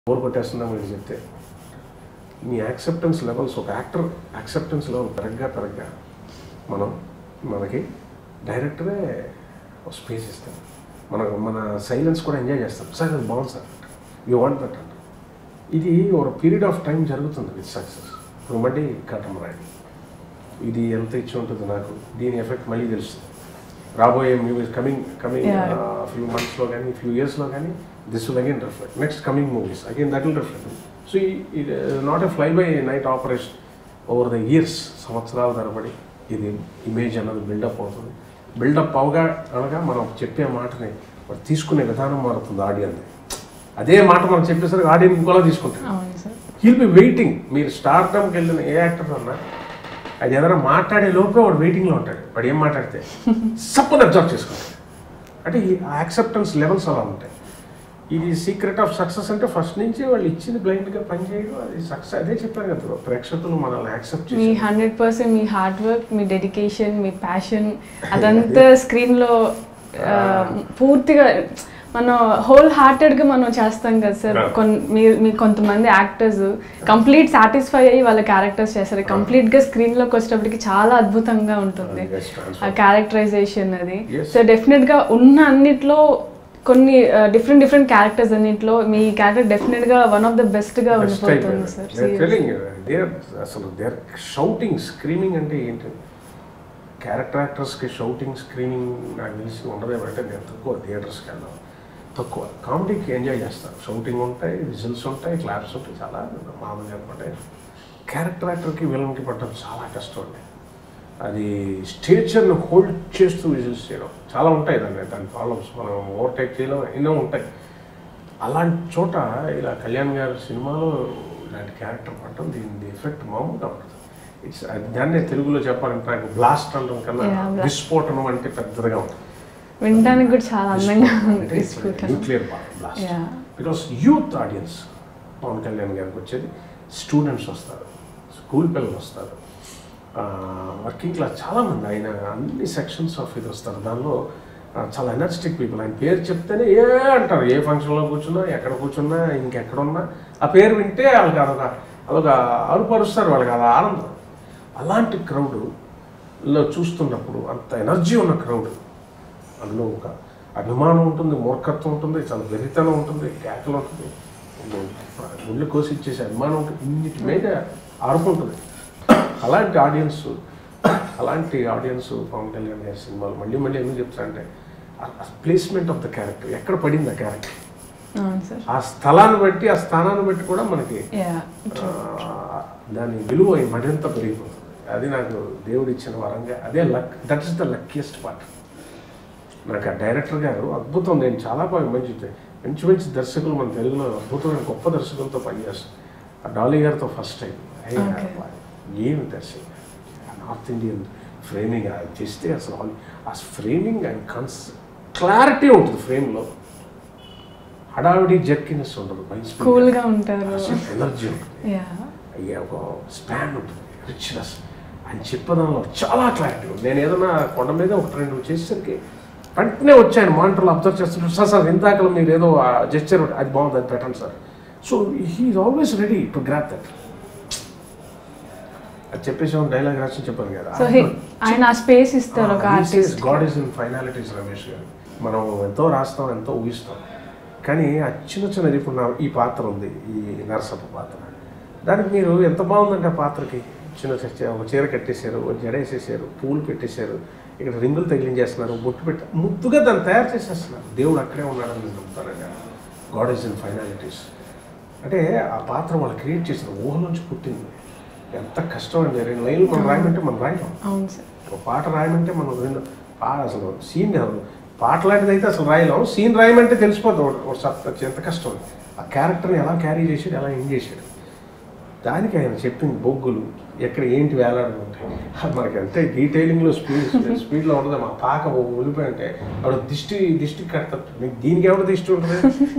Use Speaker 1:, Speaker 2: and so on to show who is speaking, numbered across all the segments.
Speaker 1: Bore కొట్టేస్తుందా మీరు చెప్తే మీ యాక్సెప్టెన్స్ లెవెల్స్ ఒక యాక్టర్ యాక్సెప్టెన్స్ లెవెల్ పెరగ్గా పెరగ్గా మనం మనకి డైరెక్టరే ఒక స్పేస్ ఇస్తాం మన మన సైలెన్స్ కూడా ఎంజాయ్ చేస్తాం సార్ అది బాగుంది సార్ యూ వాంట్ దట్ అంట ఇది ఒక పీరియడ్ ఆఫ్ టైం జరుగుతుంది విత్ సక్సెస్ ఇప్పుడు మళ్ళీ కటం రాయడం ఇది ఎంత ఇచ్చి ఉంటుంది నాకు దీని ఎఫెక్ట్ మళ్ళీ తెలుస్తుంది రాబోయే movies coming coming
Speaker 2: Yeah.
Speaker 1: Few మంత్స్లో కానీ ఫ్యూ ఇయర్స్లో కానీ this will again reflect next coming movies again that will reflect so ఇది not a fly by night operation over the years సంవత్సరాల తరబడి ఇది ఇమేజ్ అన్నది బిల్డప్ అవుతుంది బిల్డప్ అవగా అనగా మనం చెప్పే మాటని వాడు తీసుకునే విధానం మారుతుంది ఆడియన్స్ అదే మాట మనం చెప్పేసరికి ఆడియన్స్ ఇంకోలా తీసుకుంటారు
Speaker 2: అవును సార్
Speaker 1: హీల్ బి వెయిటింగ్ మీరు స్టార్టమ్కి వెళ్ళిన ఏ యాక్టర్ అన్నా అది ఏదైనా మాట్లాడే లోపే వాడు వెయిటింగ్లో ఉంటాడు వాడు ఏం మాట్లాడితే సపోజ్ అబ్జర్వ్ చేసుకుంటాడు అంటే ఈ యాక్సెప్టెన్స్ లెవెల్స్ అలా ఉంటాయి ఇది సీక్రెట్ ఆఫ్ సక్సెస్ అంటే ఫస్ట్ నుంచి వాళ్ళు ఇచ్చింది బ్లైండ్గా పనిచేయడం అది సక్సెస్ అదే చెప్పాను కదా ప్రేక్షకులు మనల్ని యాక్సెప్ట్
Speaker 2: మీ
Speaker 1: చేసి
Speaker 2: హండ్రెడ్ పర్సెంట్ మీ హార్డ్ వర్క్ మీ డెడికేషన్ మీ ప్యాషన్ అదంతా స్క్రీన్లో పూర్తిగా మనం హోల్ హార్టెడ్గా మనం చేస్తాం కదా సార్
Speaker 1: Yeah.
Speaker 2: కొన్ మీరు మీ కొంతమంది యాక్టర్స్ కంప్లీట్ సాటిస్ఫై అయ్యి వాళ్ళ క్యారెక్టర్స్ చేస్తారు కంప్లీట్గా స్క్రీన్లోకి వచ్చేటప్పటికి చాలా అద్భుతంగా ఉంటుంది
Speaker 1: Yes, transfer.
Speaker 2: ఆ క్యారెక్టరైజేషన్ అది
Speaker 1: Yes.
Speaker 2: సో డెఫినెట్గా ఉన్న అన్నిట్లో కొన్ని డిఫరెంట్ డిఫరెంట్ క్యారెక్టర్స్ అన్నిట్లో మీ క్యారెక్టర్ డెఫినెట్గా వన్ ఆఫ్ ద బెస్ట్గా
Speaker 1: బెస్ట్
Speaker 2: ఉండిపోతుంది సార్
Speaker 1: టెలింగ్ దేర్ అసలు దేర్ షౌటింగ్ స్క్రీమింగ్ అంటే ఏంటి క్యారెక్టర్ యాక్టర్స్కి షౌటింగ్ స్క్రీమింగ్ నాకు తెలిసి ఉండదు అంటే నేను తక్కువ థియేటర్స్కి వెళ్ళాను తక్కువ కామెడీకి ఎంజాయ్ చేస్తాను షౌటింగ్ ఉంటాయి విజిల్స్ ఉంటాయి క్లాప్స్ ఉంటాయి చాలా మామూలుగా ఉంటాయి క్యారెక్టర్ యాక్టర్కి విలన్కి పట్టడం చాలా కష్టం అండి అది స్టేచర్ని హోల్డ్ చేస్తూ విజిల్స్ చేయడం చాలా ఉంటాయి దాన్ని దాని ప్రాబ్లమ్స్ మనం ఓవర్టేక్ చేయడం ఎన్నో ఉంటాయి అలాంటి చోట ఇలా కళ్యాణ్ గారి సినిమాలో ఇలాంటి క్యారెక్టర్ పడటం దీని ఎఫెక్ట్ మామూలుగా ఉంటుంది ఇట్స్ దాన్నే తెలుగులో చెప్పాలంటే నాకు బ్లాస్ట్ అనడం కన్నా
Speaker 2: Yeah, blast.
Speaker 1: విస్ఫోటనం అంటే పెద్దదిగా ఉంటుంది
Speaker 2: వినడానికి కూడా చాలా అందంగా ఉంది తీసుకుంటాను
Speaker 1: nuclear blast
Speaker 2: Yeah.
Speaker 1: Because youth audience Pawan Kalyan గారికి వచ్చేది స్టూడెంట్స్ వస్తారు స్కూల్ పిల్లలు వస్తారు వర్కింగ్ క్లాస్ చాలామంది ఆయన అన్ని సెక్షన్స్ ఆఫ్ ఇది వస్తారు దానిలో ఆ, చాలా ఎనర్జెటిక్ పీపుల్ ఆయన పేరు చెప్తేనే ఏ అంటారు ఏ ఫంక్షన్లో కూర్చున్నా ఎక్కడ కూర్చున్నా ఇంకెక్కడున్నా ఆ పేరు వింటే వాళ్ళకి అదొక అదొక అరుపరుస్తారు వాళ్ళకి అది ఆనందం అలాంటి క్రౌడ్లో చూస్తున్నప్పుడు అంత ఎనర్జీ ఉన్న క్రౌడ్ అందులో ఒక అభిమానం ఉంటుంది మూర్ఖత్వం ఉంటుంది చాలా వెరితనం ఉంటుంది కేకలు ఉంటుంది గుళ్ళు కోసి ఇచ్చేసే అభిమానం ఉంటుంది ఇన్నిటి మీద అరుపు ఉంటుంది అలాంటి ఆడియన్స్ అలాంటి ఆడియన్స్ పవన్ కళ్యాణ్ గారి సినిమాలు మళ్ళీ మళ్ళీ ఎందుకు చెప్తారంటే ప్లేస్మెంట్ ఆఫ్ ద క్యారెక్టర్ ఎక్కడ పడింది ఆ క్యారెక్టర్
Speaker 2: అవును సార్
Speaker 1: ఆ స్థలాన్ని బట్టి ఆ స్థానాన్ని బట్టి కూడా మనకి
Speaker 2: యా
Speaker 1: ఆ, దాని విలువ మరింత పెరిగిపోతుంది అది నాకు దేవుడు ఇచ్చిన వరంగా అదే luck that is the luckiest part నాకు ఆ డైరెక్టర్ గారు అద్భుతం నేను చాలా బాగా మంచి మంచి మంచి దర్శకులు మన తెలుగులో అద్భుతమైన గొప్ప దర్శకులతో పనిచేస్తాను ఆ డాలీ గారితో ఫస్ట్ టైం
Speaker 2: Okay.
Speaker 1: ఏమి దర్శకులు నార్త్ ఇండియన్ ఫ్రేమింగ్ చేస్తే అసలు all- ఆ ఫ్రేమింగ్ అండ్ కన్స్ క్లారిటీ ఉంటుంది ఫ్రేమ్లో హడావిడి జర్కినెస్ ఉండదు
Speaker 2: కూల్ గా ఉంటారు
Speaker 1: ఎనర్జీ ఉంటుంది
Speaker 2: యా
Speaker 1: అయ్యే ఒక స్పాన్ ఉంటుంది రిచ్నెస్ అని చెప్పడంలో చాలా క్లారిటీ ఉంది నేను ఏదైనా కొండ మీద ఒక రెండు చేసేసరికి వెంటనే వచ్చాను మానిటర్లో అబ్జర్వ్ చేస్తుంటే సార్ సార్ ఇందాక మీరు ఏదో జెస్చర్ అది బాగుంది అది పెట్టండి sir so he is always ready to grab that అది చెప్పేసి డైలాగ్ రాసి చెప్పాను కదా
Speaker 2: సో ఆయన ఆ స్పేస్ ఇస్తారు ఒక artist
Speaker 1: god is in finalities Ramesh గారు మనం ఎంతో రాస్తాం ఎంతో ఊహిస్తాం కానీ ఆ చిన్న చిన్నది ఇప్పుడు నా ఈ పాత్ర ఉంది ఈ నరసప్ప పాత్ర దానికి మీరు ఎంత బాగుందంటే ఆ పాత్రకి చిన్న చ- ఒక చీర కట్టేశారు ఒక జడ వేసేసారు పూలు పెట్టేశారు ఇక్కడ రింగులు తగిలించేస్తున్నారు బొట్టు పెట్టి ముద్దుగా దాన్ని తయారు చేసేస్తున్నారు దేవుడు అక్కడే ఉన్నాడని నేను నమ్ముతానండి గాడ్ ఈస్ ఇన్ ఫైనాలిటీస్ అంటే ఆ పాత్ర వాళ్ళు క్రియేట్ చేసిన ఊహ నుంచి పుట్టింది ఎంత కష్టం అండి రెండు లైన్లు మనం రాయమంటే మనం రాయలేం
Speaker 2: అవును సార్
Speaker 1: ఒక పాట రాయమంటే మనం రెండు పాట అసలు సీన్ కాదు పాట లాంటిది అయితే అసలు రాయలేం సీన్ రాయమంటే తెలిసిపోతుంది ఒక- ఒక సత్ ఎంత కష్టం ఆ క్యారెక్టర్ని ఎలా క్యారీ చేసాడు ఎలా ఏం చేశాడు దానికి ఆయన చెప్పింది బొగ్గులు ఎక్కడ ఏంటి వేలాడు ఉంటాయి అది మనకి అంటే డీటెయిలింగ్లో స్పీడ్ స్పీడ్లో ఉండదు మా పాక ఉలిపోయి అంటే ఆవిడ దిష్టి దిష్టి కడతాడు మీకు దీనికి ఎవడ దిష్టి ఉంటుంది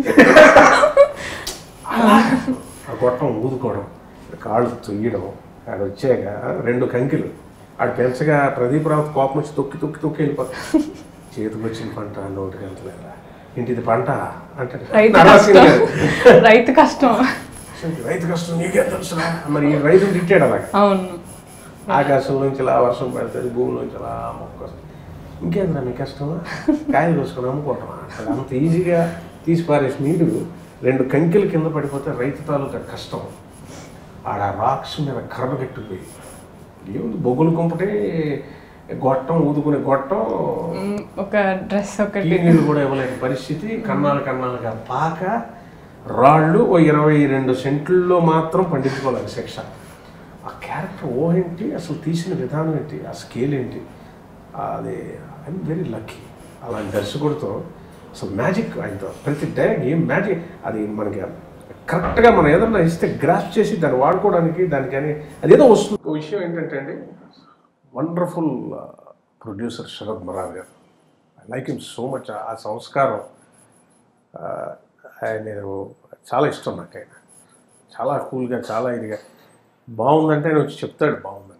Speaker 1: అలా ఆ గొట్టం ఊదుకోవడం కాళ్ళు తొయ్యడం ఆడ వచ్చాక రెండు కంకిలు ఆడ పెంచగా ప్రదీప్ రావు కోపం వచ్చి తొక్కి తొక్కి తొక్కి వెళ్ళిపోతాడు చేతికి వచ్చిన పంట నోటికి వెళ్తలేదా ఇంటిది పంట అంటే
Speaker 2: రైతు
Speaker 1: నరాసి
Speaker 2: కష్టం
Speaker 1: గారు.
Speaker 2: రైతు కష్టం
Speaker 1: రైతు కష్టం నీకేం తెలుసురా మరి ఈ రైతు తిట్టాడు అలాగ
Speaker 2: అవును
Speaker 1: ఆకాశం నుంచి ఇలా వర్షం పడుతుంది భూమి నుంచి అలా మొక్క వస్తుంది ఇంకేంద్రా మీ కష్టమా కాయలు కోసుకొని అమ్ముకోవటమా అసలు అంత ఈజీగా తీసి పారేసి నీరు రెండు కంకెలు కింద పడిపోతే రైతు తాలూకా కష్టం ఆడ రాక్స్ మీద కర్ర కట్టుకుపోయి ఏముంది బొగ్గులు కుంపటే గొట్టం ఊదుకునే గొట్టం
Speaker 2: మ్, ఒక డ్రెస్ ఒకటి
Speaker 1: టీ నీళ్ళు కూడా ఇవ్వలేని పరిస్థితి కన్నాలు కన్నాలుగా పాక రాళ్ళు ఓ ఇరవై రెండు సెంట్లలో మాత్రం పండించుకోవాలి శిక్ష ఆ క్యారెక్టర్ ఓ ఏంటి అసలు తీసిన విధానం ఏంటి ఆ స్కేల్ ఏంటి అది ఐఎమ్ వెరీ లక్కీ అలాంటి దర్శకుడితో అసలు మ్యాజిక్ ఆయనతో ప్రతి డైరెక్ట్ ఏం మ్యాజిక్ అది మనకి కరెక్ట్గా మనం ఏదన్నా ఇస్తే గ్రాప్ చేసి దాన్ని వాడుకోవడానికి దానికి అని అదేదో వస్తుంది ఒక విషయం ఏంటంటే అండి వండర్ఫుల్ ప్రొడ్యూసర్ శరద్ మరాల్ గారు I like him so much ఆ సంస్కారం ఆ, ఆయన నేను చాలా ఇష్టం నాకు ఆయన చాలా కూల్గా చాలా ఇదిగా బాగుందంటే ఆయన వచ్చి చెప్తాడు బాగుందని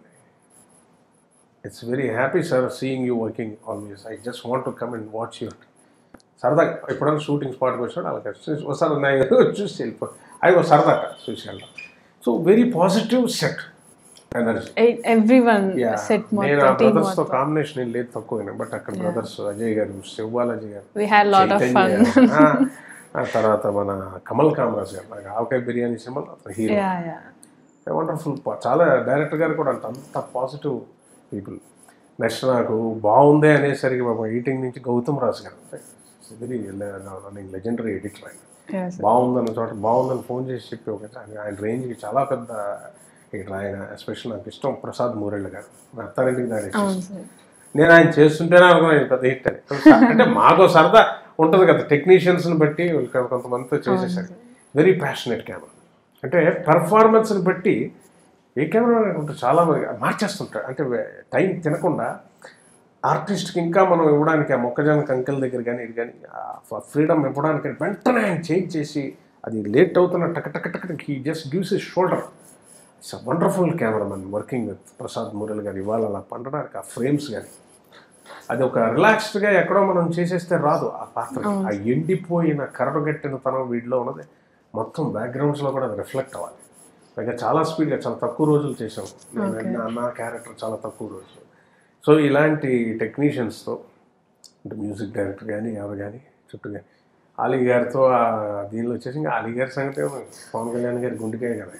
Speaker 1: it's very happy sir seeing you working always I just want to come and watch you సరదాగా ఎప్పుడైనా షూటింగ్ స్పాట్కి వచ్చినాడు అలాగే చూసి- ఒకసారి నా చూసి వెళ్ళిపో అది ఒక సరదాగా చూసి వెళ్ళాం so very positive set energy
Speaker 2: every one
Speaker 1: Yeah.
Speaker 2: Set
Speaker 1: నేను ఆ
Speaker 2: మొత్తం టీమ్
Speaker 1: బ్రదర్స్ తో కాంబినేషన్ ఏం లేదు తక్కువ బట్ అక్కడ బ్రదర్స్ అజయ్ గారు శివబాలాజీ గారు
Speaker 2: we had lot of fun
Speaker 1: Chaitanya, ఆ, ఆ తర్వాత మన కమల్ కామరాజ్ గారు నాకు ఆవకాయ బిర్యానీ సినిమా అతను హీరో
Speaker 2: యా యా
Speaker 1: వండర్ఫుల్ చాలా డైరెక్టర్ గారు కూడా అంత అంత పాజిటివ్ పీపుల్ నెక్స్ట్ నాకు బాగుందే అనేసరికి బాబా ఈటింగ్ నుంచి గౌతమ్ రాజు గారు వెరీ లెజెండరీ ఎడిటర్ ఆయన
Speaker 2: yes
Speaker 1: బాగుందన్న చోట బాగుందని ఫోన్ చేసి చెప్పి ఒక ఆయన ఆయన రేంజ్కి చాలా పెద్ద ఎడిటర్ ఆయన ఎస్పెషల్ నాకు ఇష్టం ప్రసాద్ మూరెళ్ళ గారు మా అత్తారింటికి దాని
Speaker 2: అవును సార్
Speaker 1: నేను ఆయన చేస్తుంటేనే అనుకున్నాను ఇది పెద్ద హిట్ అని అంటే మాకు సరదా ఉంటుంది కదా టెక్నీషియన్స్ని బట్టి వీళ్ళకి కొంతమందితో చేసేసారు వెరీ ప్యాషనెట్ కెమెరా అంటే పెర్ఫార్మెన్స్ని బట్టి ఏ కెమెరా ఉంటుంది చాలా మంది మార్చేస్తుంటారు అంటే టైం తినకుండా ఆర్టిస్ట్కి ఇంకా మనం ఇవ్వడానికి ఆ మొక్కజొన్న కంకెల దగ్గర కానీ ఇది కానీ ఫ్రీడమ్ ఇవ్వడానికి వెంటనే ఆయన చేంజ్ చేసి అది లేట్ అవుతున్న టక్ టక్ టక్ టక్ he just gives his shoulder it's wonderful cameraman working with Prasad Murali గారు ఇవాళ అలా పండడానికి ఆ ఫ్రేమ్స్ కానీ అది ఒక రిలాక్స్డ్గా ఎక్కడో మనం చేసేస్తే రాదు ఆ పాత్ర ఆ ఎండిపోయిన కరడుగట్టిన తనం వీటిలో ఉన్నది మొత్తం బ్యాక్గ్రౌండ్స్లో కూడా అది రిఫ్లెక్ట్ అవ్వాలి పైగా చాలా స్పీడ్గా చాలా తక్కువ రోజులు చేసాం నేను నా- నా క్యారెక్టర్ చాలా తక్కువ రోజులు సో ఇలాంటి టెక్నీషియన్స్తో అంటే మ్యూజిక్ డైరెక్టర్ కానీ ఎవరు కానీ చుట్టూ కానీ అలీ గారితో ఆ దీనిలో వచ్చేసి ఇంకా అలీ గారి సంగతి ఏమో పవన్ కళ్యాణ్ గారి గుండెకాయ కదా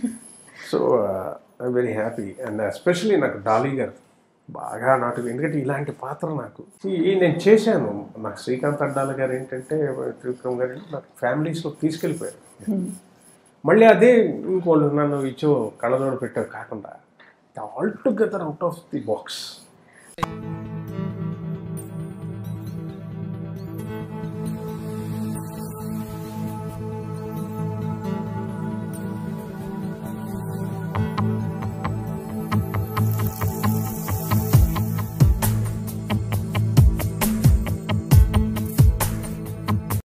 Speaker 1: so I very happy and especially నాకు డాలీ గారు బాగా నాకు ఎందుకంటే ఇలాంటి పాత్ర నాకు ఈ నేను చేశాను నాకు శ్రీకాంత్ అడ్డాల గారు ఏంటంటే త్రివిక్రమ్ గారు ఏంటంటే నాకు ఫ్యామిలీస్లో తీసుకెళ్ళిపోయారు మళ్ళీ అదే ఇంకోళ్ళు నన్ను ఇచ్చో కళ్ళజోడు పెట్టారు కాకుండా all together out of the box